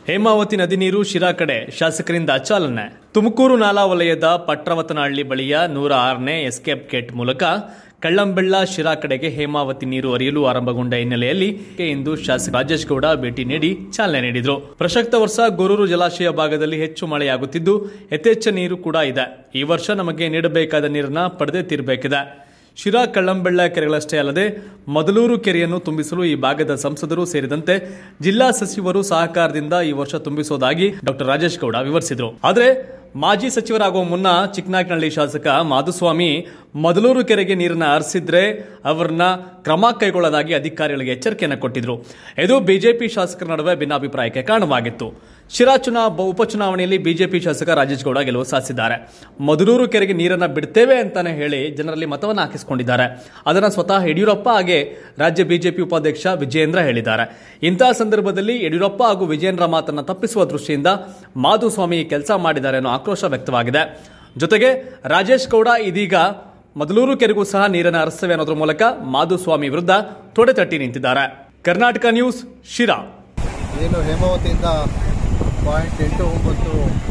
ಹೇಮಾವತಿ ನದಿ ನೀರು ಶಿರಾ ಕಡೆ ಶಾಸಕರಿಂದ ಚಾಲನೆ ತುಮಕೂರು ನಾಲಾ ವಲಯದ ಪಟ್ರವತನಹಳ್ಳಿ ಬಳಿಯ ನೂರ ಆರನೇ ಎಸ್ಕೇಪ್ ಗೇಟ್ ಮೂಲಕ ಕಳ್ಳಂಬೆಳ್ಳ ಶಿರಾ ಕಡೆಗೆ ಹೇಮಾವತಿ ನೀರು ಹರಿಯಲು ಆರಂಭಗೊಂಡ ಹಿನ್ನೆಲೆಯಲ್ಲಿ ಇಂದು ಶಾಸಕ ರಾಜೇಶ್ ಗೌಡ ಭೇಟಿ ನೀಡಿ ಚಾಲನೆ ನೀಡಿದರು ಪ್ರಸಕ್ತ ವರ್ಷ ಗೊರೂರು ಜಲಾಶಯ ಭಾಗದಲ್ಲಿ ಹೆಚ್ಚು ಮಳೆಯಾಗುತ್ತಿದ್ದು ಯಥೇಚ್ಛ ನೀರು ಕೂಡ ಇದೆ ಈ ವರ್ಷ ನಮಗೆ ನೀಡಬೇಕಾದ ನೀರನ್ನ ಪಡೆದೇ ತೀರಬೇಕಿದೆ ಶಿರಾ ಕಳ್ಳಂಬೆಳ್ಳ ಕೆರೆಗಳಷ್ಟೇ ಅಲ್ಲದೆ ಮದಲೂರು ಕೆರೆಯನ್ನು ತುಂಬಿಸಲು ಈ ಭಾಗದ ಸಂಸದರು ಸೇರಿದಂತೆ ಜಿಲ್ಲಾ ಸಚಿವರು ಸಹಕಾರದಿಂದ ಈ ವರ್ಷ ತುಂಬಿಸುವುದಾಗಿ ಡಾಕ್ಟರ್ ರಾಜೇಶ್ ಗೌಡ ವಿವರಿಸಿದರು ಆದರೆ ಮಾಜಿ ಸಚಿವರಾಗುವ ಮುನ್ನ ಚಿಕ್ಕನಾಯಕನಹಳ್ಳಿ ಶಾಸಕ ಮಾಧುಸ್ವಾಮಿ ಮದಲೂರು ಕೆರೆಗೆ ನೀರನ್ನು ಹರಿಸಿದ್ರೆ ಅವರನ್ನ ಕ್ರಮ ಕೈಗೊಳ್ಳೋದಾಗಿ ಅಧಿಕಾರಿಗಳಿಗೆ ಎಚ್ಚರಿಕೆಯನ್ನು ಕೊಟ್ಟಿದ್ರು ಇದು ಬಿಜೆಪಿ ಶಾಸಕರ ನಡುವೆ ಭಿನ್ನಾಭಿಪ್ರಾಯಕ್ಕೆ ಕಾರಣವಾಗಿತ್ತು ಶಿರಾ ಚುನಾ ಉಪಚುನಾವಣೆಯಲ್ಲಿ ಬಿಜೆಪಿ ಶಾಸಕ ರಾಜೇಶ್ ಗೌಡ ಗೆಲುವು ಸಾಧಿಸಿದ್ದಾರೆ ಮದಲೂರು ಕೆರೆಗೆ ನೀರನ್ನು ಬಿಡ್ತೇವೆ ಅಂತಾನೆ ಹೇಳಿ ಜನರಲ್ಲಿ ಮತವನ್ನು ಹಾಕಿಸಿಕೊಂಡಿದ್ದಾರೆ ಅದನ್ನು ಸ್ವತಃ ಯಡಿಯೂರಪ್ಪ ಹಾಗೆ ರಾಜ್ಯ ಬಿಜೆಪಿ ಉಪಾಧ್ಯಕ್ಷ ವಿಜಯೇಂದ್ರ ಹೇಳಿದ್ದಾರೆ ಇಂತಹ ಸಂದರ್ಭದಲ್ಲಿ ಯಡಿಯೂರಪ್ಪ ಹಾಗೂ ವಿಜಯೇಂದ್ರ ಮಾತನ್ನು ತಪ್ಪಿಸುವ ದೃಷ್ಟಿಯಿಂದ ಮಾಧುಸ್ವಾಮಿ ಕೆಲಸ ಮಾಡಿದ್ದಾರೆ ಅನ್ನೋ ಆಕ್ರೋಶ ವ್ಯಕ್ತವಾಗಿದೆ ಜೊತೆಗೆ ರಾಜೇಶ್ ಗೌಡ ಇದೀಗ ಮದಲೂರು ಕೆರೆಗೂ ಸಹ ನೀರನ್ನು ಹರಿಸ್ತೇವೆ ಅನ್ನೋದ್ರ ಮೂಲಕ ಮಾಧುಸ್ವಾಮಿ ವಿರುದ್ಧ ತೊಡೆ ತಟ್ಟಿ ನಿಂತಿದ್ದಾರೆ ಕರ್ನಾಟಕ ನ್ಯೂಸ್ ಶಿರಾ ಏನು ಹೇಮಾವತಿಯಿಂದ ಪಾಯಿಂಟ್ ಎಂಟು ಒಂಬತ್ತು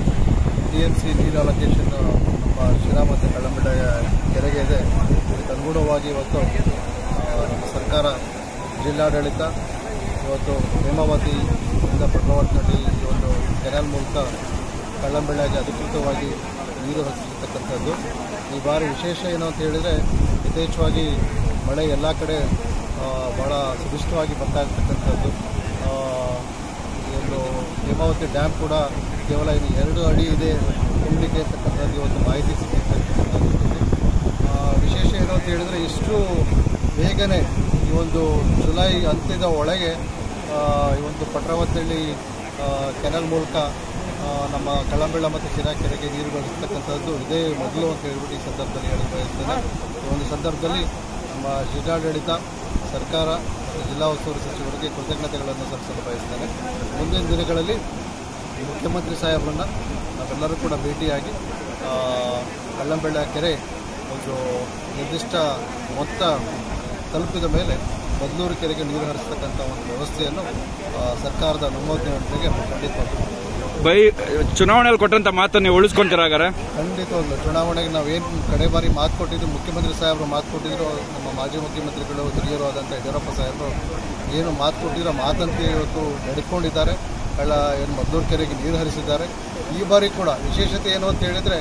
ಟಿ ಎಮ್ ಸಿ ನೀರು ಅಲೋಕೇಶನ್ ನಮ್ಮ ಶಿರಾ ಮತ್ತು ಕಳ್ಳಂಬೆಡ್ಡ ಕೆರೆಗೆ ಇದೆ ಇದಕ್ಕೆ ಅನುಗುಣವಾಗಿ ಇವತ್ತು ಆ, ನಮ್ಮ ಸರ್ಕಾರ ಜಿಲ್ಲಾಡಳಿತ ಇವತ್ತು ಹೇಮಾವತಿಯಿಂದ ಪಟ್ರವಟ್ನಹಳ್ಳಿ ಈ ಒಂದು ಕೆರೆಲ್ ಮೂಲಕ ಕಳ್ಳಂಬೆಳ್ಳಗೆ ಅಧಿಕೃತವಾಗಿ ನೀರು ಹರಿಸಿರ್ತಕ್ಕಂಥದ್ದು ಈ ಬಾರಿ ವಿಶೇಷ ಏನು ಅಂತ ಹೇಳಿದರೆ ಯಥೇಚ್ಛವಾಗಿ ಮಳೆ ಎಲ್ಲ ಕಡೆ ಆ, ಭಾಳ ಸುಭಿಷ್ಟವಾಗಿ ಬರ್ತಾ ಇರ್ತಕ್ಕಂಥದ್ದು ಆ, ಈ ಒಂದು ಹೇಮಾವತಿ ಡ್ಯಾಮ್ ಕೂಡ ಕೇವಲ ಇನ್ನು ಎರಡು ಅಡಿ ಇದೆ ತುಂಬಲಿಕ್ಕೆ ಅಂತಕ್ಕಂಥದ್ದು ಇವತ್ತು ಮಾಹಿತಿ ಸಿಕ್ಕಿರ್ತಕ್ಕಂಥದ್ದು ಆ, ವಿಶೇಷ ಏನು ಅಂತ ಹೇಳಿದರೆ ಇಷ್ಟು ಬೇಗನೆ ಈ ಒಂದು ಜುಲೈ ಅಂತ್ಯದ ಒಳಗೆ ಆ, ಈ ಒಂದು ಪಟ್ರಾವತಹಳ್ಳಿ ಕೆನಲ್ ಮೂಲಕ ಆ, ನಮ್ಮ ಕಳ್ಳಂಬೆಳ್ಳ ಮತ್ತು ಶಿರಾ ಕೆರೆಗೆ ನೀರು ಬಳಸ್ತಕ್ಕಂಥದ್ದು ಇದೇ ಮೊದಲು ಅಂತ ಹೇಳ್ಬಿಟ್ಟು ಈ ಸಂದರ್ಭದಲ್ಲಿ ಹೇಳಿ ಬಯಸ್ತೇನೆ ಈ ಒಂದು ಸಂದರ್ಭದಲ್ಲಿ ನಮ್ಮ ಜಿಲ್ಲಾಡಳಿತ ಸರ್ಕಾರ ಮತ್ತು ಜಿಲ್ಲಾ ಉಸ್ತುವಾರಿ ಸಚಿವರಿಗೆ ಕೃತಜ್ಞತೆಗಳನ್ನು ಸಲ್ಲಿಸಲು ಬಯಸ್ತೇನೆ ಮುಂದಿನ ದಿನಗಳಲ್ಲಿ ಮುಖ್ಯಮಂತ್ರಿ ಸಾಹೇಬರನ್ನ ನಾವೆಲ್ಲರೂ ಕೂಡ ಭೇಟಿಯಾಗಿ ಆ, ಕಳ್ಳಂಬೆಳ್ಳ ಕೆರೆ ಒಂದು ನಿರ್ದಿಷ್ಟ ಮೊತ್ತ ತಲುಪಿದ ಮೇಲೆ ಬದಲೂರು ಕೆರೆಗೆ ನೀರು ಹರಿಸ್ತಕ್ಕಂಥ ಒಂದು ವ್ಯವಸ್ಥೆಯನ್ನು ಆ, ಸರ್ಕಾರದ ಅನುಮೋದನೆಯೊಂದಿಗೆ ಖಂಡಿತವಾಗ್ಲೂ ಬೈ ಚುನಾವಣೆಯಲ್ಲಿ ಕೊಟ್ಟಂತ ಮಾತನ್ನು ನೀವು ಉಳಿಸ್ಕೊಂತೀರಾ ಹಾಗಾದ್ರೆ ಖಂಡಿತವಾಗ್ಲೂ ಚುನಾವಣೆಗೆ ನಾವೇನು ಕಡೆ ಬಾರಿ ಮಾತು ಕೊಟ್ಟಿದ್ದು ಮುಖ್ಯಮಂತ್ರಿ ಸಾಹೇಬರು ಮಾತು ಕೊಟ್ಟಿದ್ರು ನಮ್ಮ ಮಾಜಿ ಮುಖ್ಯಮಂತ್ರಿಗಳು ಹಿರಿಯರು ಆದಂಥ ಯಡಿಯೂರಪ್ಪ ಸಾಹೇಬರು ಏನು ಮಾತು ಕೊಟ್ಟಿರೋ ಮಾತಂತೆ ಇವತ್ತು ನಡೆದುಕೊಂಡಿದ್ದಾರೆ ಕಳ್ಳ ಏನು ಮದ್ದೂರು ಕೆರೆಗೆ ನೀರು ಹರಿಸಿದ್ದಾರೆ ಈ ಬಾರಿ ಕೂಡ ವಿಶೇಷತೆ ಏನು ಅಂತ ಹೇಳಿದರೆ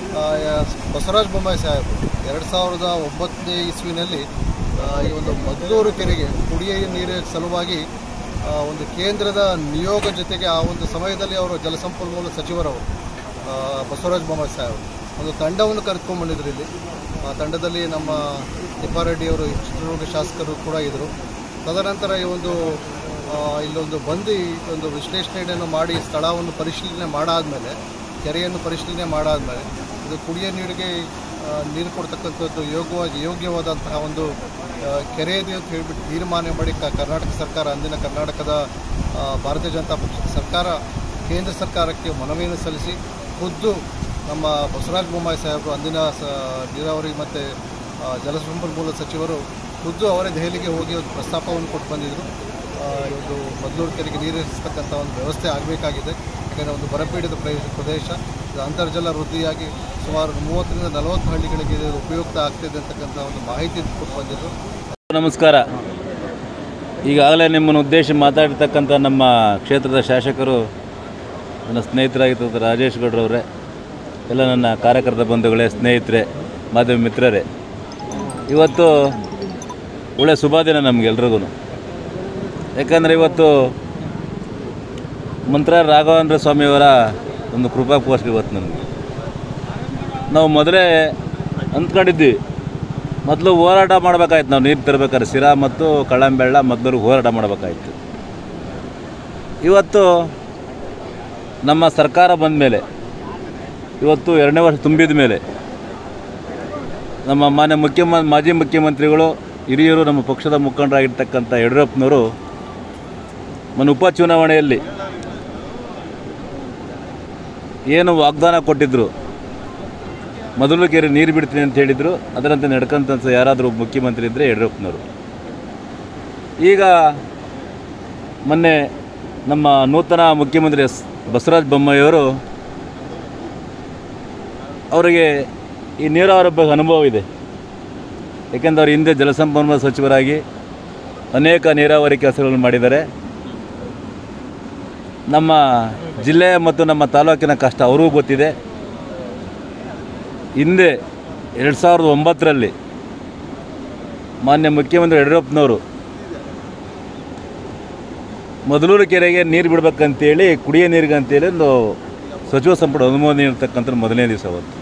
ಬಸವರಾಜ ಬೊಮ್ಮಾಯಿ ಸಾಹೇಬರು ಎರಡು ಸಾವಿರದ ಒಂಬತ್ತನೇ ಇಸ್ವಿನಲ್ಲಿ ಆ, ಈ ಒಂದು ಮದ್ದೂರು ಕೆರೆಗೆ ಕುಡಿಯ ನೀರಿನ ಸಲುವಾಗಿ ಆ, ಒಂದು ಕೇಂದ್ರದ ನಿಯೋಗ ಜೊತೆಗೆ ಆ ಒಂದು ಸಮಯದಲ್ಲಿ ಅವರು ಜಲಸಂಪನ್ಮೂಲ ಸಚಿವರವರು ಆ, ಬಸವರಾಜ ಬೊಮ್ಮಾಯಿ ಸಾಹೇಬರು ಒಂದು ತಂಡವನ್ನು ಕರೆದುಕೊಂಡು ಬಂದಿದ್ರು ಇಲ್ಲಿ ಆ ತಂಡದಲ್ಲಿ ನಮ್ಮ ತಿಪ್ಪಾರೆಡ್ಡಿಯವರು ಚಿತ್ರದುರ್ಗ ಶಾಸಕರು ಕೂಡ ಇದ್ದರು ತದನಂತರ ಈ ಒಂದು ಆ, ಇಲ್ಲೊಂದು ಬಂದು ಈ ಒಂದು ವಿಶ್ಲೇಷಣೆಯನ್ನು ಮಾಡಿ ಸ್ಥಳವನ್ನು ಪರಿಶೀಲನೆ ಮಾಡಾದಮೇಲೆ ಕೆರೆಯನ್ನು ಪರಿಶೀಲನೆ ಮಾಡಾದಮೇಲೆ ಇದು ಕುಡಿಯೋ ನೀರಿಗೆ ಆ, ನೀರು ಕೊಡ್ತಕ್ಕಂಥದ್ದು ಯೋಗ್ಯವಾಗಿ ಯೋಗ್ಯವಾದಂತಹ ಒಂದು ಆ, ಕೆರೆ ಇದೆ ಅಂತ ಹೇಳ್ಬಿಟ್ಟು ತೀರ್ಮಾನ ಮಾಡಿ ಕ- ಕರ್ನಾಟಕ ಸರ್ಕಾರ ಅಂದಿನ ಕರ್ನಾಟಕದ ಆ, ಭಾರತೀಯ ಜನತಾ ಪಕ್ಷದ ಸರ್ಕಾರ ಕೇಂದ್ರ ಸರ್ಕಾರಕ್ಕೆ ಮನವಿಯನ್ನು ಸಲ್ಲಿಸಿ ಖುದ್ದು ನಮ್ಮ ಬಸವರಾಜ ಬೊಮ್ಮಾಯಿ ಸಾಹೇಬರು ಅಂದಿನ ಸ ನೀರಾವರಿ ಮತ್ತು ಜಲಸಂಪನ್ಮೂಲ ಸಚಿವರು ಖುದ್ದು ಅವರೇ ದೆಹಲಿಗೆ ಹೋಗಿ ಒಂದು ಪ್ರಸ್ತಾಪವನ್ನು ಕೊಟ್ಟು ಬಂದಿದ್ದರು ಆ, ಈ ಒಂದು ಮದ್ದೂರು ಕೆರೆಗೆ ನೀರು ಹರಿಸ್ತಕ್ಕಂಥ ಒಂದು ವ್ಯವಸ್ಥೆ ಆಗಬೇಕಾಗಿದೆ ಯಾಕಂದರೆ ಒಂದು ಬರಪೀಡಿತ ಪ್ರದೇಶ ಪ್ರದೇಶ ಇದು ಅಂತರ್ಜಲ ವೃದ್ಧಿಯಾಗಿ ಸುಮಾರು ಮೂವತ್ತರಿಂದ ನಲವತ್ತು ಹಳ್ಳಿಗಳಿಗೆ ಇದು ಉಪಯುಕ್ತ ಆಗ್ತಿದೆ ಅಂತಕ್ಕಂಥ ಒಂದು ಮಾಹಿತಿ ಕೊಟ್ಟು ಬಂದಿದ್ದರು ನಮಸ್ಕಾರ ಈಗಾಗಲೇ ನಿಮ್ಮನ್ನು ಉದ್ದೇಶ ಮಾತಾಡಿರ್ತಕ್ಕಂಥ ನಮ್ಮ ಕ್ಷೇತ್ರದ ಶಾಸಕರು ನನ್ನ ಸ್ನೇಹಿತರಾಗಿರ್ತಕ್ಕಂಥ ರಾಜೇಶ್ ಗೌಡ್ರವರೇ ಎಲ್ಲ ನನ್ನ ಕಾರ್ಯಕರ್ತ ಬಂಧುಗಳೇ ಸ್ನೇಹಿತರೆ ಮಾಧ್ಯಮ ಮಿತ್ರರೇ ಇವತ್ತು ಒಳ್ಳೆಯ ಶುಭ ದಿನ ನಮಗೆಲ್ರಿಗೂ ಯಾಕಂದರೆ ಇವತ್ತು ಮಂತ್ರ ರಾಘವೇಂದ್ರ ಸ್ವಾಮಿಯವರ ಒಂದು ಕೃಪಾ ಪೋಸ್ಟ್ ಇವತ್ತು ನಮಗೆ ನಾವು ಮೊದಲೇ ಅಂದ್ಕೊಂಡಿದ್ವಿ ಮೊದಲು ಹೋರಾಟ ಮಾಡಬೇಕಾಯ್ತು ನಾವು ನೀರು ತರಬೇಕಾದ್ರೆ ಸಿರಾ ಮತ್ತು ಕಳ್ಳಂಬೆಳ್ಳ ಮೊದಲು ಹೋರಾಟ ಮಾಡಬೇಕಾಯ್ತು ಇವತ್ತು ನಮ್ಮ ಸರ್ಕಾರ ಬಂದ ಮೇಲೆ ಇವತ್ತು ಎರಡನೇ ವರ್ಷ ತುಂಬಿದ ಮೇಲೆ ನಮ್ಮ ಮಾನ್ಯ ಮುಖ್ಯಮ ಮಾಜಿ ಮುಖ್ಯಮಂತ್ರಿಗಳು ಹಿರಿಯರು ನಮ್ಮ ಪಕ್ಷದ ಮುಖಂಡರಾಗಿರ್ತಕ್ಕಂಥ ಯಡಿಯೂರಪ್ಪನವರು ಮೊನ್ನೆ ಉಪಚುನಾವಣೆಯಲ್ಲಿ ಏನು ವಾಗ್ದಾನ ಕೊಟ್ಟಿದ್ದರು ಮೊದಲು ಕೆರೆ ನೀರು ಬಿಡ್ತೀನಿ ಅಂತ ಹೇಳಿದರು ಅದರಂತೆ ನಡ್ಕೊಂತ ಯಾರಾದರೂ ಮುಖ್ಯಮಂತ್ರಿ ಇದ್ದರೆ ಯಡಿಯೂರಪ್ಪನವರು ಈಗ ಮೊನ್ನೆ ನಮ್ಮ ನೂತನ ಮುಖ್ಯಮಂತ್ರಿ ಎಸ್ ಬಸವರಾಜ ಬೊಮ್ಮಾಯಿಯವರು ಅವರಿಗೆ ಈ ನೀರಾವರಿ ಬಗ್ಗೆ ಅನುಭವ ಇದೆ ಏಕೆಂದರೆ ಅವರು ಹಿಂದೆ ಜಲಸಂಪನ್ಮೂಲ ಸಚಿವರಾಗಿ ಅನೇಕ ನೀರಾವರಿ ಕೆಲಸಗಳನ್ನು ಮಾಡಿದ್ದಾರೆ ನಮ್ಮ ಜಿಲ್ಲೆ ಮತ್ತು ನಮ್ಮ ತಾಲೂಕಿನ ಕಷ್ಟ ಅವ್ರಿಗೂ ಗೊತ್ತಿದೆ ಹಿಂದೆ ಎರಡು ಸಾವಿರದ ಒಂಬತ್ತರಲ್ಲಿ ಮಾನ್ಯ ಮುಖ್ಯಮಂತ್ರಿ ಯಡಿಯೂರಪ್ಪನವರು ಮೊದಲೂರು ಕೆರೆಗೆ ನೀರು ಬಿಡ್ಬೇಕಂತೇಳಿ ಕುಡಿಯೋ ನೀರಿಗೆ ಅಂತೇಳಿ ಒಂದು ಸಚಿವ ಸಂಪುಟ ಅನುಮೋದನೆ ಇರ್ತಕ್ಕಂಥ ಮೊದಲನೇ ದಿವಸ ಅವತ್ತು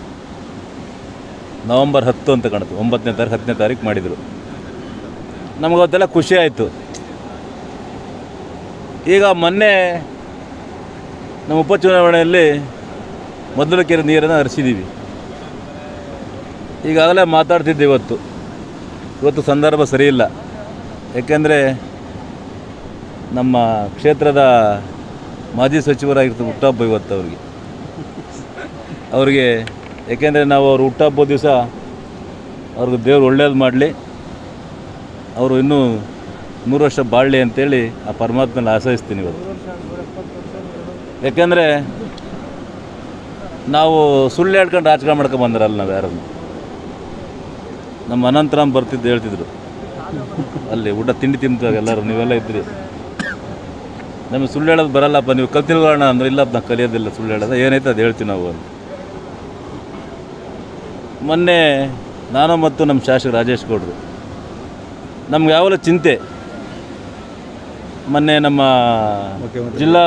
ನವಂಬರ್ ಹತ್ತು ಅಂತ ಕಾಣುತ್ತೆ ಒಂಬತ್ತನೇ ತಾರೀಕು ಹತ್ತನೇ ತಾರೀಕು ಮಾಡಿದರು ನಮಗೆ ಅವತ್ತೆಲ್ಲ ಖುಷಿ ಆಯಿತು ಈಗ ಮೊನ್ನೆ ನಮ್ಮ ಉಪಚುನಾವಣೆಯಲ್ಲಿ ಮೊದಲು ಕೆರೆ ನೀರನ್ನು ಹರಿಸಿದ್ದೀವಿ ಈಗಾಗಲೇ ಮಾತಾಡ್ತಿದ್ದೆ ಇವತ್ತು ಇವತ್ತು ಸಂದರ್ಭ ಸರಿಯಿಲ್ಲ ಏಕೆಂದರೆ ನಮ್ಮ ಕ್ಷೇತ್ರದ ಮಾಜಿ ಸಚಿವರಾಗಿರ್ತಾರೆ ಹುಟ್ಟಹಬ್ಬ ಇವತ್ತು ಅವ್ರಿಗೆ ಅವ್ರಿಗೆ ಏಕೆಂದರೆ ನಾವು ಅವ್ರ ಹುಟ್ಟಹಬ್ಬ ದಿವಸ ಅವ್ರಿಗೆ ದೇವ್ರು ಒಳ್ಳೇದು ಮಾಡಲಿ ಅವರು ಇನ್ನೂ ನೂರು ವರ್ಷ ಬಾಳಲಿ ಅಂತೇಳಿ ಆ ಪರಮಾತ್ಮನ ಆಶ್ರಯಿಸ್ತೀನಿ ಇವತ್ತು ಯಾಕೆಂದರೆ ನಾವು ಸುಳ್ಳು ಹೇಳ್ಕೊಂಡು ರಾಜಕಾರಣ ಮಾಡ್ಕೊಂಡು ಬಂದ್ರಲ್ಲ ನಾವು ಯಾರನ್ನು ನಮ್ಮ ಅನಂತರಾಮ್ ಬರ್ತಿದ್ದು ಹೇಳ್ತಿದ್ರು ಅಲ್ಲಿ ಊಟ ತಿಂಡಿ ತಿಂತಾರೆ ಎಲ್ಲರೂ ನೀವೆಲ್ಲ ಇದ್ರಿ ನಮಗೆ ಸುಳ್ಳು ಹೇಳೋದು ಬರಲ್ಲಪ್ಪ ನೀವು ಕಲ್ತಿಲ್ಗೋಣ ಅಂದ್ರೆ ಇಲ್ಲಪ್ಪ ನಾವು ಕಲಿಯೋದಿಲ್ಲ ಸುಳ್ಳು ಹೇಳೋದು ಏನೈತೆ ಅದು ಹೇಳ್ತೀವಿ ನಾವು ಅಂತ ಮೊನ್ನೆ ನಾನು ಮತ್ತು ನಮ್ಮ ಶಾಸಕ ರಾಜೇಶ್ ಗೌಡ್ರು ನಮ್ಗೆ ಯಾವಾಗಲೂ ಚಿಂತೆ ಮೊನ್ನೆ ನಮ್ಮ ಜಿಲ್ಲಾ